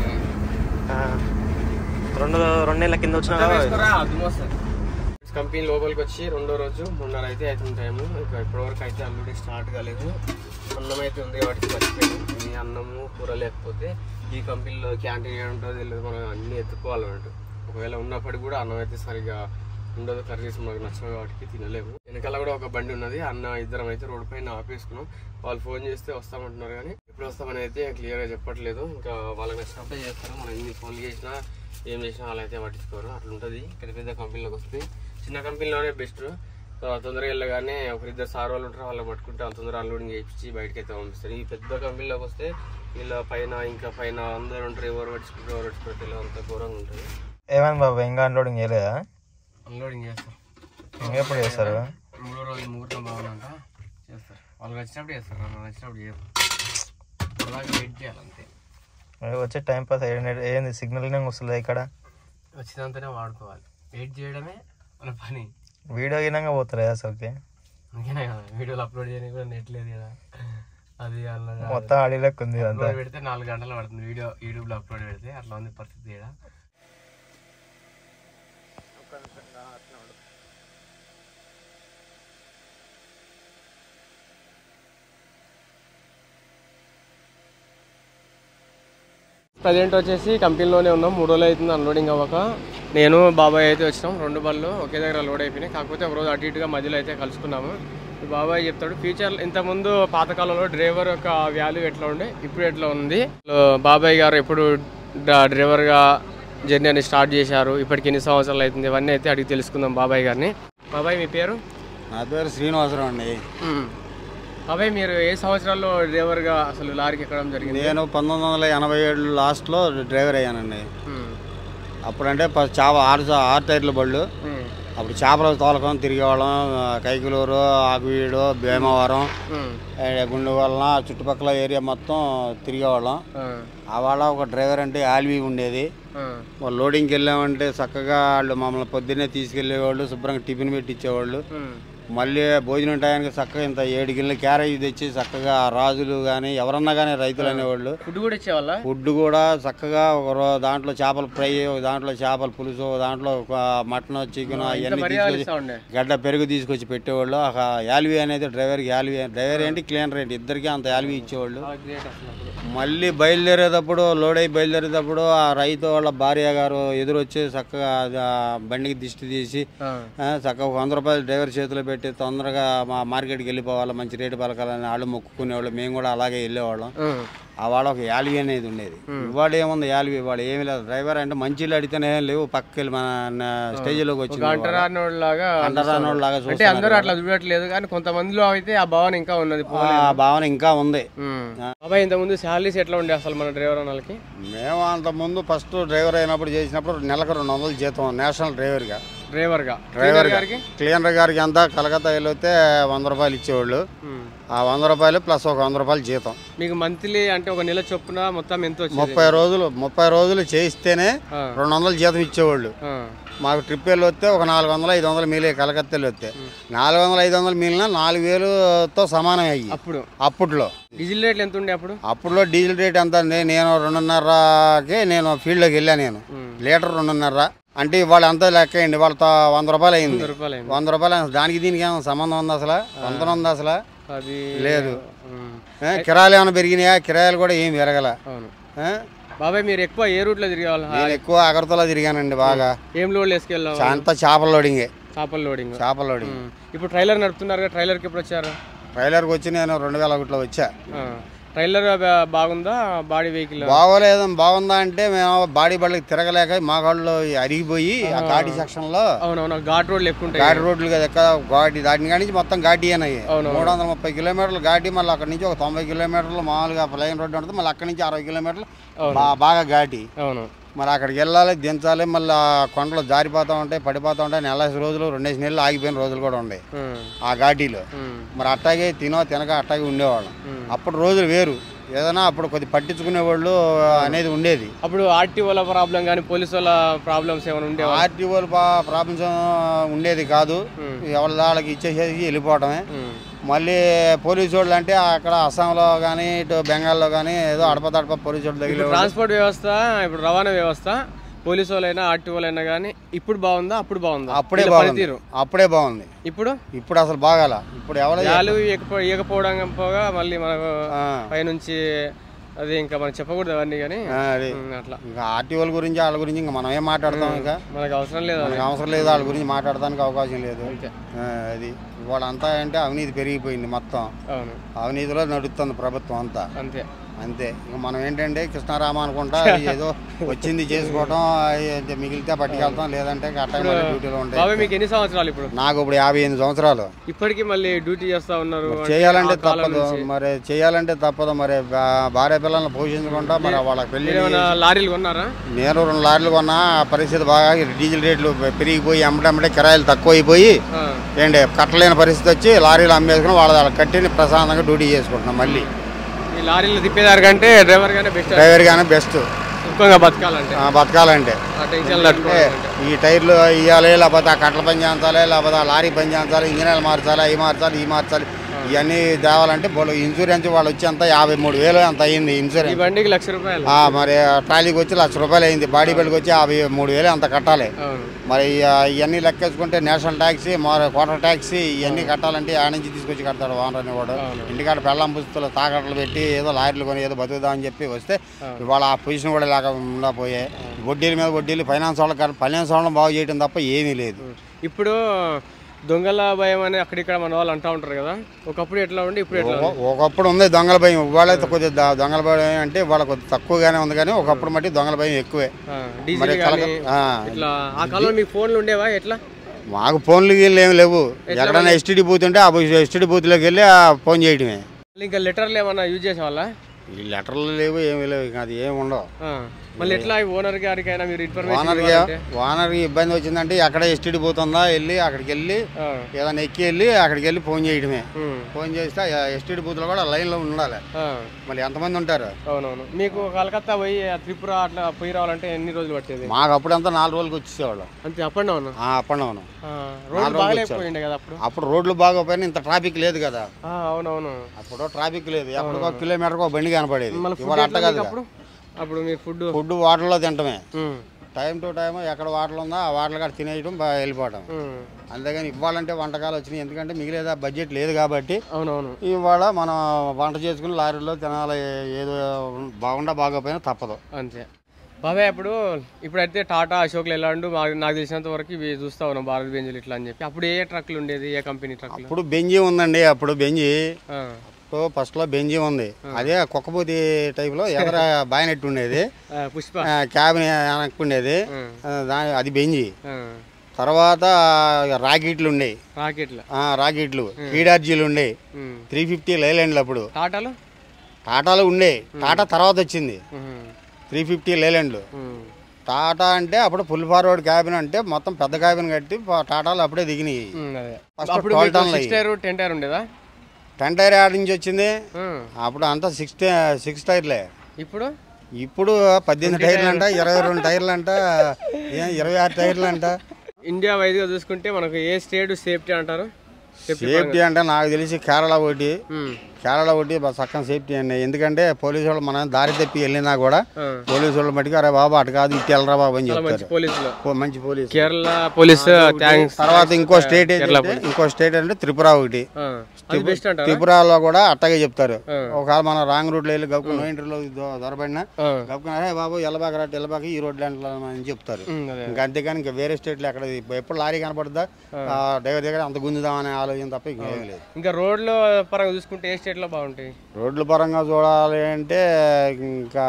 రెండు రెండు నెలల కింద వచ్చినా కంపెనీ లోపలికి వచ్చి రెండో రోజు మూడున్నర అయితే అవుతుంది టైము ఇంకా ఇప్పటివరకు అయితే అల్లుడి స్టార్ట్ కాలేదు అన్నం అయితే ఉంది వాటికి మర్చిపోయాను ఈ అన్నము కూర లేకపోతే ఈ కంపెనీలో క్యాంటీన్ ఏమి ఉంటుందో తెలియదు మనం అన్ని ఎత్తుకోవాలన్నట్టు ఒకవేళ ఉన్నప్పటికీ కూడా అన్నం అయితే సరిగా ఉండదు కర్రీస్ మనకు నచ్చవు కాబట్టి తినలేము వెనకాల కూడా ఒక బండి ఉన్నది అన్న ఇద్దరం అయితే రోడ్డు పైన ఆపేసుకున్నాం వాళ్ళు ఫోన్ చేస్తే వస్తామంటున్నారు కానీ ఎప్పుడు వస్తామని అయితే క్లియర్ గా చెప్పట్లేదు ఇంకా వాళ్ళకి నచ్చినప్పుడే చేస్తారు మనం ఎన్ని ఫోన్ చేసినా ఏం చేసినా వాళ్ళు అయితే పట్టించుకోరు అట్లా ఉంటుంది పెద్ద పెద్ద కంపెనీలోకి వస్తే చిన్న కంపెనీలోనే బెస్ట్ తొందరగా వెళ్ళగానే ఒకరిద్దరు సార్ వాళ్ళు ఉంటారు వాళ్ళని పట్టుకుంటే అంత తొందరగా అన్లోడింగ్ చేయించి బయటకి అయితే పంపిస్తారు ఈ పెద్ద కంపెనీలోకి వస్తే వీళ్ళ పైన ఇంకా పైన అందరు ఉంటారు ఎవరు పట్టించుకుంటారు ఎవరు పట్టించుకుంటారు అంత ఘోరంగా ఉంటుంది ఏమైంది బాబు ఇంకా అన్లోడింగ్ చేయలేదా అన్లోడింగ్ చేస్తారు ఇంకా ఎప్పుడు చేస్తారు మూడో రోజు ముహూర్తం బాగుందంట చేస్తారు వాళ్ళకి వచ్చినప్పుడు చేస్తారు నాకు వచ్చినప్పుడు చేయరు అలాగే వెయిట్ చేయాలి అంతే మరి వచ్చే టైం పాస్ ఏంటి- ఏంది సిగ్నల్ వస్తుంది ఇక్కడ వచ్చినంతనే వాడుకోవాలి వెయిట్ చేయడమే మన పని వీడియో గినంగా పోతారా అసలుకి అందుకనే కదా వీడియోలు అప్లోడ్ చేయడానికి కూడా నెట్ లేదు కదా అది అలా మొత్తం అడిలెక్క ఉంది అంతా అప్లోడ్ పెడితే నాలుగు గంటలు పడుతుంది వీడియో యూట్యూబ్లో అప్లోడ్ పెడితే అట్లా ఉంది పరిస్థితి ఇక్కడ ఒక ప్రజెంట్ వచ్చేసి కంపెనీలోనే ఉన్నాం మూడు రోజులు అవుతుంది అన్లోడింగ్ అవ్వక నేను బాబాయ్ అయితే వచ్చినాం రెండు బళ్ళు ఒకే దగ్గర లోడ్ అయిపోయినాయి కాకపోతే ఒక రోజు అటు ఇటుగా మధ్యలో అయితే కలుసుకున్నాము ఈ బాబాయ్ చెప్తాడు ఫ్యూచర్ ఇంతకుముందు పాతకాలంలో డ్రైవర్ యొక్క వాల్యూ ఎట్లా ఉండే ఇప్పుడు ఎట్లా ఉంది లో బాబాయ్ గారు ఎప్పుడు డ- డ్రైవర్గా జర్నీ అని స్టార్ట్ చేశారు ఇప్పటికి ఎన్ని సంవత్సరాలు అవుతుంది ఇవన్నీ అయితే అడిగి తెలుసుకుందాం బాబాయ్ గారిని బాబాయ్ మీ పేరు నా పేరు శ్రీనివాసరావు అండి బాబాయ్ మీరు ఏ సంవత్సరాల్లో డ్రైవర్గా అసలు లారీకి ఎక్కడం జరిగింది నేను పంతొమ్మిది వందల ఎనభై ఏడు లాస్ట్లో డ్రైవర్ అయ్యానండి మ్మ్. అప్పుడంటే ప- చేప ఆరు ఆరు టైర్ల బళ్ళు మ్మ్. అప్పుడు చేపలు తోలకం తిరిగేవాళ్ళం ఆ, కైకులూరు ఆకువీడు భీమవరం మ్మ్. ఏ, గుండుగొలన చుట్టుపక్కల ఏరియా మొత్తం తిరిగేవాళ్ళం ఆ. ఆవాళ ఒక డ్రైవర్ అంటే ఆల్వీ ఉండేది ఆ. వాళ్ళు లోడింగ్కి వెళ్ళామంటే చక్కగా వాళ్ళు మమ్మల్ని పొద్దున్నే తీసుకెళ్లేవాళ్ళు శుభ్రంగా టిఫిన్ పెట్టించేవాళ్ళు మ్మ్. మళ్ళీ భోజనం టయానికి చక్కగా ఇంత ఏడు గిన్నెల క్యారేజ్ తెచ్చి చక్కగా రాజులు కానీ ఎవరన్నా కానీ రైతులు అనేవాళ్ళు ఫుడ్ కూడా ఇచ్చేవాళ్ళ ఫుడ్ కూడా చక్కగా ఒక రో- దాంట్లో చేపల ఫ్రై ఒక దాంట్లో చేపల పులుసు ఒక దాంట్లో ఒక మటన్ చికెన్ అవన్నీ మర్యాదలు తీసుకొచ్చి ఇస్తా ఉండే గడ్డ పెరుగు తీసుకొచ్చి పెట్టేవాళ్ళు ఒక యాల్వీ అనేది డ్రైవర్కి యాల్వీ డ్రైవర్ ఏంటి క్లీనర్ ఏంటి ఇద్దరికి అంత యాల్వీ ఇచ్చేవాళ్ళు గ్రేట్ అసలు అప్పుడు. మళ్ళీ బయలుదేరేటప్పుడు లోడ్ అయి బయలుదేరేటప్పుడు ఆ రైతు వాళ్ళ భార్య గారు ఎదురొచ్చి చక్కగా అది ఆ బండికి దిష్టి తీసి ఆ. ఆ, చక్కగా ఒక వంద రూపాయలు డ్రైవర్ చేతిలో పెట్టి తొందరగా మా మార్కెట్కి వెళ్ళిపోవాలి మంచి రేటు పలకాలని వాళ్ళు మొక్కుకునేవాళ్ళు మేము కూడా అలాగే వెళ్ళేవాళ్ళం ఆ. ఆ వాళ్ళ ఒక యాల్వీ అనేది ఉండేది ఇవాళ ఏముంది యాల్వీ ఇవాళ ఏమీ లేదు డ్రైవర్ అంటే మంచిలు అడిగితేనే లేవు పక్కకి వెళ్ళి మన స్టేజ్లోకి వచ్చింది అంటరానోడు లాగా అండరానోళ్ళ లాగా అంటే చూస్తున్నారు అందరూ అట్లా చూడట్లేదు కానీ కొంతమందిలో అయితే ఆ భావన ఇంకా ఉన్నది ఆ భావన ఇంకా ఉంది ఉమ్. బాబాయ్ ఇంత ముందు శాలరీస్ ఎట్లా ఉండే అసలు మన డ్రైవర్ అన్నలకి మేము అంత ముందు ఫస్ట్ డ్రైవర్ అయినప్పుడు చేసినప్పుడు నెలకు రెండు వందలు జీతం నేషనల్ డ్రైవర్గా డ్రైవర్ గా డ్రైవర్ గారికి క్లీనర్ గారికి అంతా కలకత్తా వెళ్ళితే వంద రూపాయలు ఇచ్చేవాళ్ళు ఉమ్. ఆ వంద రూపాయలు ప్లస్ ఒక వంద రూపాయలు జీతం మీకు మంత్లీ అంటే ఒక నెల చొప్పున మొత్తం ఎంత వచ్చింది ముప్పై రోజులు ముప్పై రోజులు చేయిస్తేనే ఆ. రెండు వందలు జీతం ఇచ్చేవాళ్ళు ఆ. మాకు ట్రిప్ వెళ్ళి వస్తే ఒక నాలుగు వందలు ఐదు వందలు మిగిలే కలకత్తా వెళ్ళి వస్తే నాలుగు వందలు ఐదు వందలు మిగిలిన నాలుగు వేలుతో సమానం అయ్యి అప్పుడు అప్పట్లో డీజిల్ రేట్లు ఎంత ఉండే అప్పుడు అప్పుడులో డీజిల్ రేట్ ఎంత అండి నేను రెండున్నరకి నేను ఫీల్డ్లోకి వెళ్ళాను నేను ఉమ్. లీటర్ రెండున్నర అంటే ఇవాళ అంతా లెక్క అయింది వాళ్ళతో వంద రూపాయలు అయింది వంద రూపాయలు అయింది వంద రూపాయలు అయింది. దానికి దీనికి ఏమైనా సంబంధం ఉంది అసలు వందన ఉంది అసలు అది లేదు ఉమ్. ఏ, కిరాయిలు ఏమైనా పెరిగినాయా కిరాయిలు కూడా ఏం పెరగల అవును ఏ? బాబాయ్ మీరు ఎక్కువ ఏ రూట్లో తిరిగేవాళ్ళు నేను ఎక్కువ అగరతలో తిరిగానండి బాగా ఏం లోడ్లు వేసుకెళ్ళాం అంతా చేపల లోడింగే చేపల లోడింగ్ చేపల లోడింగ్ ఉమ్. ఇప్పుడు ట్రైలర్ నడుపుతున్నారు ట్రైలర్కి ఎప్పుడు వచ్చారు ట్రైలర్కి వచ్చి నేను రెండు వేల ఒకటిలో వచ్చా ఆ. ట్రైలర్ బా- బాగుందా బాడీ వెహికల్ బాగోలేదు బాగుందా అంటే మేము బాడీ బళ్ళకి తిరగలేక మా కాళ్ళు అరిగిపోయి ఆ ఘాటి సెక్షన్లో అవునవును ఘాట్ రోడ్లు ఎక్కువ ఉంటాయి ఘాటి రోడ్లు కదా ఎక్కడ ఘాటి దాటిని కాడి నుంచి మొత్తం ఘాటి అయ్యాయి అవును. మూడు వందల ముప్పై కిలోమీటర్లు ఘాటి మళ్ళీ అక్కడ నుంచి ఒక తొంభై కిలోమీటర్లు మామూలుగా ప్లైన్ రోడ్డు ఉంటుంది మళ్ళీ అక్కడి నుంచి అరవై కిలోమీటర్లు బా- బాగా ఘాటి అవును మరి అక్కడికి వెళ్ళాలి దించాలి మళ్ళీ ఆ కొండలు జారిపోతూ ఉంటాయి పడిపోతూ ఉంటాయి నెలసి రోజులు రెండేసి నెలలు ఆగిపోయిన రోజులు కూడా ఉన్నాయి ఉమ్. ఆ ఘాటీలో ఉమ్. మరి అట్టాగే తినో తినక అట్టాగే ఉండేవాళ్ళం ఉమ్. అప్పుడు రోజులు వేరు ఏదైనా అప్పుడు కొద్ది పట్టించుకునే వాళ్ళు అనేది ఉండేది అప్పుడు ఆర్టీఓల ప్రాబ్లం కానీ పోలీసు వాళ్ళ ప్రాబ్లమ్స్ ఏమైనా ఉండేవా ఆర్టీఓలు ప్రాబ్లమ్స్ ఉండేది కాదు ఉమ్. ఎవరి వాళ్ళకి ఇచ్చేసేసి వెళ్ళిపోవటమే ఉమ్. మళ్ళీ పోలీసు వాళ్ళు అంటే అక్కడ అస్సాంలో కానీ ఇటు బెంగాల్లో కానీ ఏదో అడప తడప పోలీసు వాళ్ళు తగిలే ట్రాన్స్పోర్ట్ వ్యవస్థ ఇప్పుడు రవాణా వ్యవస్థ పోలీసు వాళ్ళైనా ఆర్టీఓలైనా కానీ ఇప్పుడు బాగుందా అప్పుడు బాగుందా అప్పుడే వీళ్ళ బాగుంది పనితీరు అప్పుడే బాగుంది ఇప్పుడు ఇప్పుడు అసలు బాగాల ఇప్పుడు ఎవరు యాలు ఇయకపో ఇయకపోవడం పోగా మళ్ళీ మనకు ఆ, పైనుంచి అది ఇంకా మనం చెప్పకూడదు అవన్నీ కానీ ఆ, అది ఉమ్, అట్లా ఇంకా ఆర్టీఓల గురించి వాళ్ళ గురించి ఇంకా మనం ఏం మాట్లాడతాం ఇంకా మనకు అవసరం లేదు అది మనకు అవసరం లేదు వాళ్ళ గురించి మాట్లాడడానికి అవకాశం లేదు అంతే ఆ, అది వాళ్ళంతా అంటే అవినీతి పెరిగిపోయింది మొత్తం అవును అవినీతిలో నడుస్తుంది ప్రభుత్వం అంతా అంతే అంతే ఇంకా మనం ఏంటంటే కృష్ణారామ అనుకుంటా ఏదో వచ్చింది చేసుకోవటం అది మిగిలితే పట్టుకెళ్తాం లేదంటే అట్లా మళ్ళీ డ్యూటీలో ఉంటాయి బాబాయ్ మీకు ఎన్ని సంవత్సరాలు ఇప్పుడు నాకు ఇప్పుడు యాభై ఎనిమిది సంవత్సరాలు ఇప్పటికీ మళ్ళీ డ్యూటీ చేస్తా ఉన్నారు అంటే చేయాలంటే ఆ కాలం తప్పదు నుంచి. మరి చేయాలంటే తప్పదు మరి భా- భార్య పిల్లల్ని పోషించుకుంటా మరి వాళ్ళకి పెళ్లి మీరేమైనా లారీలు కొన్నారా నేను రెండు లారీలు కొన్నా ఆ పరిస్థితి బాగా డీజిల్ రేట్లు పెరిగిపోయి అమ్మటమ్మటే కిరాయిలు తక్కువ అయిపోయి ఆ. ఏంటి కట్టలేని పరిస్థితి వచ్చి లారీలు అమ్మేసుకుని వాళ్ళ వాళ్ళకి కట్టి ప్రశాంతంగా డ్యూటీ చేసుకుంటున్నాం మళ్ళీ ఈ లారీలు తిప్పేదారు కంటే డ్రైవర్ గానే బెస్ట్ డ్రైవర్ గానే బెస్ట్ సుఖంగా బతకాలంటే బతకాలంటే ఆ టెన్షన్ తట్టుకోవాలంటే ఈ టైర్లు ఇవ్వాలి లేకపోతే ఆ కట్టల పని చేయించాలి లేకపోతే ఆ లారీ పని చేయించాలి ఇంజనీర్లు మార్చాలి అవి మార్చాలి ఈ మార్చాలి ఇవన్నీ తేవాలంటే బోలు ఇన్సూరెన్స్ వాళ్ళు వచ్చి అంత యాభై మూడు వేలు అంత అయ్యింది ఈ ఇన్సూరెన్స్ బండికి లక్ష రూపాయలు ఆ, మరి ట్రాలీకి వచ్చి లక్ష రూపాయలు అయింది బాడీ బిల్డ్కి వచ్చి యాభై మూడు వేలు అంత కట్టాలి అవును మరి ఆ, ఇవన్నీ లెక్కేసుకుంటే నేషనల్ ట్యాక్సీ మరి కోటర్ ట్యాక్సీ ఇవన్నీ కట్టాలంటే ఆ నుంచి తీసుకొచ్చి కడతాడు ఓనర్ అని కూడా అవును. ఇంటికాడ పెళ్ళం పుస్తలు తాకట్లు పెట్టి ఏదో లారీలు కొని ఏదో బతుకుదామని చెప్పి వస్తే ఇవాళ ఆ పొజిషన్ కూడా లేకుండా పోయే వడ్డీల మీద వడ్డీలు ఫైనాన్స్ వాళ్ళకి కట్ట- ఫైనాన్స్ వాళ్ళని బాగు చేయడం తప్ప ఏమీ లేదు ఇప్పుడు దొంగల భయం అని అక్కడిక్కడ మన వాళ్ళు అంటూ ఉంటారు కదా ఒకప్పుడు ఎట్లా ఉండి ఇప్పుడు ఎట్లా ఉంది? ఒక- ఒకప్పుడు ఉంది దొంగల భయం ఇవాళైతే కొద్దిగా ద- దొంగల భయం అంటే ఇవాళ కొద్దిగా తక్కువగానే ఉంది కానీ ఒకప్పుడు మట్టి దొంగల భయం ఎక్కువే ఆ, డీజిల్ మరి కానీ కలక- ఆ, ఇట్లా ఆ కాలంలో మీకు ఫోన్లు ఉండేవా ఎట్లా మాకు ఫోన్లు గీళ్ళు ఏమి లేవు ఎక్కడైనా ఎస్టీడీ బూత్ ఉంటే ఆ ఎస్టీడీ బూత్లోకి వెళ్ళి ఆ ఫోన్ చేయడమే ఇంకా లెటర్లు ఏమన్నా యూజ్ చేసేవాళ్ళ ఈ లెటర్లు లేవు ఏమీ లేవు ఇంకా అది ఏమి ఉండవు మళ్ళీ ఎట్లా ఓనర్ గారికైనా మీరు ఇన్ఫర్మేషన్ ఓనర్కి ఓనర్కి ఇబ్బంది వచ్చిందంటే ఎక్కడ ఎస్టీడీ పోతుందా వెళ్ళి అక్కడికి వెళ్ళి ఏదైనా ఎక్కి వెళ్ళి అక్కడికి వెళ్ళి ఫోన్ చేయడమే ఫోన్ చేస్తే ఎస్టీడీ బూత్లో కూడా లైన్లో ఉండాలి మళ్ళీ ఎంతమంది ఉంటారు అవునవును మీకు కలకత్తా పోయి ఆ త్రిపుర అట్లా పోయి రావాలంటే ఎన్ని రోజులు పట్టేది మాకు అప్పుడంతా నాలుగు రోజులకి వచ్చేసేవాళ్ళం అంతే up and down up and down రోడ్లు బాగాలేకపోయిండే కదా అప్పుడు అప్పుడు రోడ్లు బాగోపోయినా ఇంత ట్రాఫిక్ లేదు కదా ఆ, అవునవును అప్పుడు ట్రాఫిక్ లేదు ఎప్పుడు ఒక కిలోమీటర్కి ఒక బండి కనపడేది మళ్ళీ ఇవాళ ఫుడ్ అట్ట ఎట్లా కాదు మీకు అప్పుడు అప్పుడు మీరు ఫుడ్ ఫుడ్ వాటర్లో తింటమే టైం టు టైం ఎక్కడ వాటర్ ఉందో ఆ వాటర్ కాడ తినేయడం బాగా వెళ్ళిపోవటం అంతేగాని ఇవ్వాలంటే వంటకాలు వచ్చినాయి ఎందుకంటే మిగిలేదా బడ్జెట్ లేదు కాబట్టి అవునవును ఇవాళ మనం వంట చేసుకుని లారీలో తినాలి ఏదో బాగుండా బాగోపోయినా తప్పదు అంతే బాబాయ్ అప్పుడు ఇప్పుడైతే టాటా అశోక్లు ఎలాండు మాకు నాకు తెలిసినంత వరకు ఇవి చూస్తా ఉన్నాం భారత్ బెంజులు ఇట్లా అని చెప్పి అప్పుడు ఏ ట్రక్లు ఉండేది ఏ కంపెనీ ట్రక్లు ఇప్పుడు బెంజి ఉందండి అప్పుడు బెంజి ఆ, ఇప్పుడు ఫస్ట్లో బెంజి ఉంది అదే కుక్కబూతి టైప్లో ఎదర బాయినెట్ ఉండేది ఆ, పుష్ప క్యాబిన్ వెనక్కి ఉండేది ఉం. ఆ, దాని అది బెంజి ఆ, తర్వాత రాకెట్లు ఉండేవి రాకెట్లు ఆ, రాకెట్లు కీడార్జీలు ఉండేవి ఉం. త్రీ ఫిఫ్టీ లైలాండ్లు అప్పుడు టాటాలు టాటాలు ఉండే టాటా తర్వాత వచ్చింది ఉం. త్రీ ఫిఫ్టీ లైలాండ్లు ఉం. టాటా అంటే అప్పుడు ఫుల్ ఫార్వర్డ్ క్యాబిన్ అంటే మొత్తం పెద్ద క్యాబిన్ కట్టి ప- టాటాలు అప్పుడే దిగినాయి ఉం, అదే First అప్పుడు twelve ton six tyre ten tyre ఉండేదా టెన్ టైర్ యాడ్ నుంచి వచ్చింది ఉం. అప్పుడు అంతా సిక్స్ సిక్స్ టైర్లే ఇప్పుడు ఇప్పుడు పద్దెనిమిది టైర్లు అంట ఇరవై రెండు టైర్లు అంట ఏ- ఇరవై ఆరు టైర్లు అంట ఇండియా వైజ్గా చూసుకుంటే మనకు ఏ స్టేట్ సేఫ్టీ అంటారు సేఫ్టీ అంటే నాకు తెలిసి కేరళ ఒకటి ఉం. కేరళ ఒకటి బాగా చక్కని సేఫ్టీ అండి ఎందుకంటే పోలీసు వాళ్ళు మనం దారి తప్పి వెళ్ళినా కూడా ఆ. పోలీసు వాళ్ళు మటుకు అరే బాబు అటు కాదు ఇటు వెళ్ళరా బాబు అని చెప్తారు పోలీసులు పో- మంచి పోలీసు కేరళ పోలీస్ థ్యాంక్స్ తర్వాత ఇంకో స్టేట్ ఏంటంటే ఇంకో స్టేట్ అంటే త్రిపుర ఒకటి అది బెస్ట్ అంటారా త్రిపురలో కూడా అట్టగే చెప్తారు ఆ. ఒకవేళ మనం రాంగ్ రూట్లో వెళ్ళి గబుకు నో ఇంటర్లో దొరబడినా ఆ. గబుకుని అరే బాబు ఎల్లబాక రా ఎల్లబాక ఈ రోడ్లు అని చెప్తారు ఉం, అదే ఇంకా అంతేగాని ఇంకా వేరే స్టేట్లో ఎక్కడ ఎప్పుడు లారీ కనపడుతుందా ఆ, డ్రైవర్ దగ్గర అంత గుంజుదామనే ఆలోచన తప్ప ఇంకేం లేదు ఇంకా రోడ్ల పరంగా చూసుకుంటే ఏ స్టేట్ లో బాగుంటాయి రోడ్ల పరంగా చూడాలి అంటే ఇంకా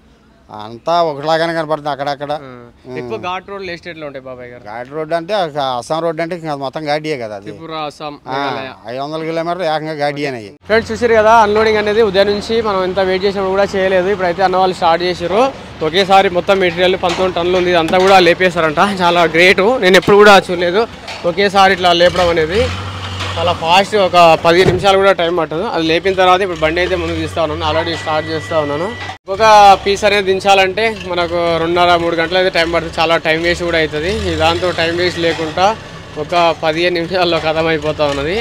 అంతా ఒకలాగానే కనపడుతుంది అక్కడక్కడ ఎక్కువ ఘాట్ రోడ్లు ఏ స్టేట్ లో ఉంటాయి బాబాయ్ గారు ఘాటి రోడ్డు అంటే ఒక అస్సాం రోడ్డు అంటే ఇంకా మొత్తం ఘాటియే కదా అది త్రిపుర అస్సాం ఆ, ఐదు వందల కిలోమీటర్లు ఏకంగా ఘాటియేనయ్యి ఫ్రెండ్స్ చూసారు కదా అన్లోడింగ్ అనేది ఉదయం నుంచి మనం ఎంత వెయిట్ చేసినప్పుడు కూడా చేయలేదు ఇప్పుడైతే అన్న వాళ్ళు స్టార్ట్ చేసారు ఒకేసారి మొత్తం మెటీరియల్ పంతొమ్మిది టన్నులు ఉంది ఇదంతా కూడా లేపేశారంట చాలా గ్రేట్ నేను ఎప్పుడు కూడా చూడలేదు ఒకేసారి ఇట్లా లేపడం అనేది చాలా ఫాస్ట్ ఒక పది నిమిషాలు కూడా టైం పట్టదు అది లేపిన తర్వాత ఇప్పుడు బండి అయితే ముందుకు తీస్తా ఉన్నాను ఆల్రెడీ స్టార్ట్ చేస్తా ఉన్నాను ఒక పీస్ అనేది దించాలంటే మనకు రెండున్నర మూడు గంటలు అయితే టైం పడుతుంది చాలా టైం వేస్ట్ కూడా అవుతుంది ఈ దాంతో టైం వేస్ట్ లేకుండా ఒక పదిహేను నిమిషాల్లో కథం అయిపోతా ఉన్నది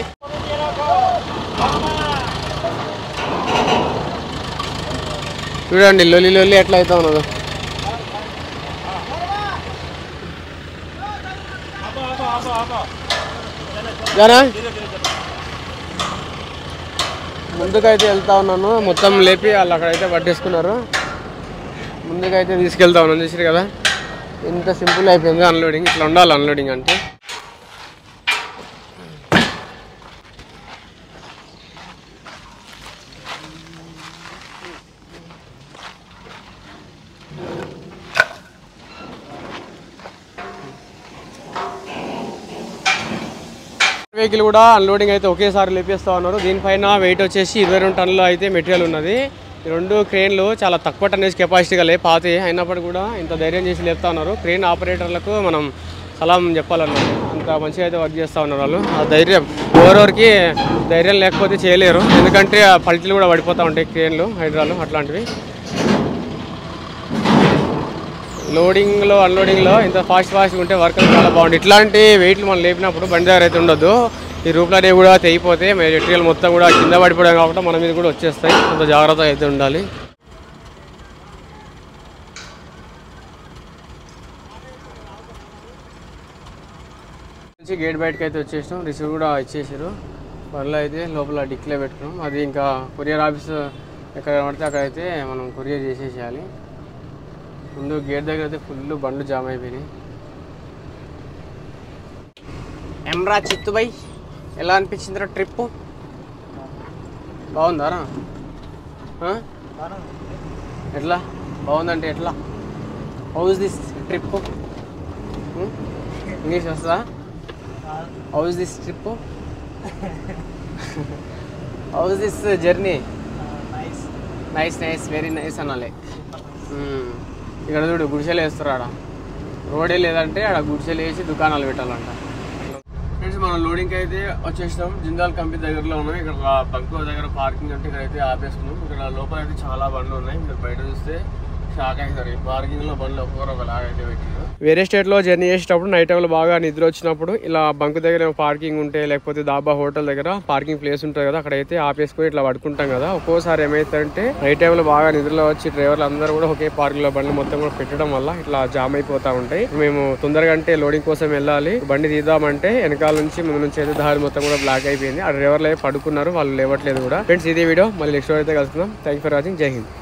చూడండి లొల్లి లొల్లి ఎట్లా అవుతా ఉన్నదో జానా ముందుకైతే వెళ్తా ఉన్నాను మొత్తం లేపి వాళ్ళు అక్కడైతే పట్టేసుకున్నారు ముందుకైతే తీసుకెళ్తా ఉన్నాను చూసారు కదా ఎంత సింపుల్ అయిపోయింది అన్లోడింగ్ ఇట్లా ఉండాలి అన్లోడింగ్ అంటే వెహికల్ కూడా అన్లోడింగ్ అయితే ఒకేసారి లేపేస్తా ఉన్నారు దీనిపైన వెయిట్ వచ్చేసి ఇరవై రెండు టన్నులు అయితే మెటీరియల్ ఉన్నది ఈ రెండు క్రేన్లు చాలా తక్కువ టన్నేజ్ కెపాసిటీ గల పాతి అయినప్పటికీ కూడా ఇంత ధైర్యం చేసి లేపుతా ఉన్నారు క్రేన్ ఆపరేటర్లకు మనం సలాం చెప్పాలన్నమాట అంత మంచిగా అయితే వర్క్ చేస్తూ ఉన్నారు వాళ్ళు ఆ ధైర్యం ఎవరెవరికి ధైర్యం లేకపోతే చేయలేరు ఎందుకంటే ఆ పల్టీలు కూడా పడిపోతూ ఉంటాయి క్రేన్లు హైడ్రాలు అట్లాంటివి లోడింగ్లో అన్లోడింగ్లో ఇంత ఫాస్ట్ ఫాస్ట్గా ఉంటే వర్క్ చాలా బాగుంది ఇట్లాంటి వెయిట్లు మనం లేపినప్పుడు బండి దగ్గర అయితే ఉండొద్దు ఈ రూపులు అనేవి కూడా తెగిపోతే మెటీరియల్ మొత్తం కూడా కింద పడిపోవడం కాబట్టి మన మీద కూడా వచ్చేస్తాయి కొంత జాగ్రత్త అయితే ఉండాలి నుంచి గేట్ బయటకి అయితే వచ్చేసినాం రిసీవ్ కూడా ఇచ్చేసారు బండ్లో అయితే లోపల డిక్లే పెట్టుకున్నాం అది ఇంకా కొరియర్ ఆఫీస్ ఎక్కడ పడితే అక్కడైతే మనం కొరియర్ చేసేసేయాలి ముందు గేట్ దగ్గర అయితే ఫుల్ బండ్లు జామ్ అయిపోయినాయి ఎమ్రా చిత్తుబై ఎలా అనిపించిందిరా ట్రిప్ బాగుందారా ఆ? ఎట్లా బాగుందంటే ఎట్లా హౌస్ దిస్ ట్రిప్ ఇంగ్లీష్ వస్తుందా how's this trip how's this journey nice nice very nice అనాలి మ్మ్. ఇక్కడ చూడు గుడిసెలు వేస్తారు ఆడ రోడే లేదంటే ఆడ గుడిసెలు వేసి దుకాణాలు పెట్టాలంట ఫ్రెండ్స్ మనం లోడింగ్ అయితే వచ్చేసినాం జిందాల్ కంపెనీ దగ్గరలో ఉన్నాం ఇక్కడ బంకు దగ్గర పార్కింగ్ అంటే ఇక్కడ అయితే ఆపేసుకున్నాం ఇక్కడ లోపల అయితే చాలా బండ్లు ఉన్నాయి మీరు బయట చూస్తే షాక్ అవుతారు ఈ పార్కింగ్ లో బండ్లు ఒక్కొక్కరు ఒకలాగా అయితే పెట్టారు వేరే స్టేట్ లో జర్నీ చేసేటప్పుడు నైట్ టైంలో బాగా నిద్ర వచ్చినప్పుడు ఇలా బంకు దగ్గర పార్కింగ్ ఉంటే లేకపోతే దాబా హోటల్ దగ్గర పార్కింగ్ ప్లేస్ ఉంటుంది కదా అక్కడ అయితే ఆపేసుకొని ఇట్లా పడుకుంటాం కదా ఒక్కోసారి ఏమైతుందంటే నైట్ టైంలో బాగా నిద్రలో వచ్చి డ్రైవర్లు అందరూ కూడా ఒకే పార్కింగ్ లో బండి మొత్తం కూడా పెట్టడం వల్ల ఇట్లా జామ్ అయిపోతా ఉంటాయి మేము తొందరగా అంటే లోడింగ్ కోసం వెళ్ళాలి బండి తీద్దామంటే వెనకాల నుంచి ముందు నుంచి అయితే దారి మొత్తం కూడా బ్లాక్ అయిపోయింది ఆ డ్రైవర్లు అయితే పడుకున్నారు వాళ్ళు లేవట్లేదు కూడా ఫ్రెండ్స్ ఇదే వీడియో మళ్ళీ నెక్స్ట్ అయితే కలుస్తున్నాం థ్యాంక్ ఫర్ వాచింగ్ జై హింద్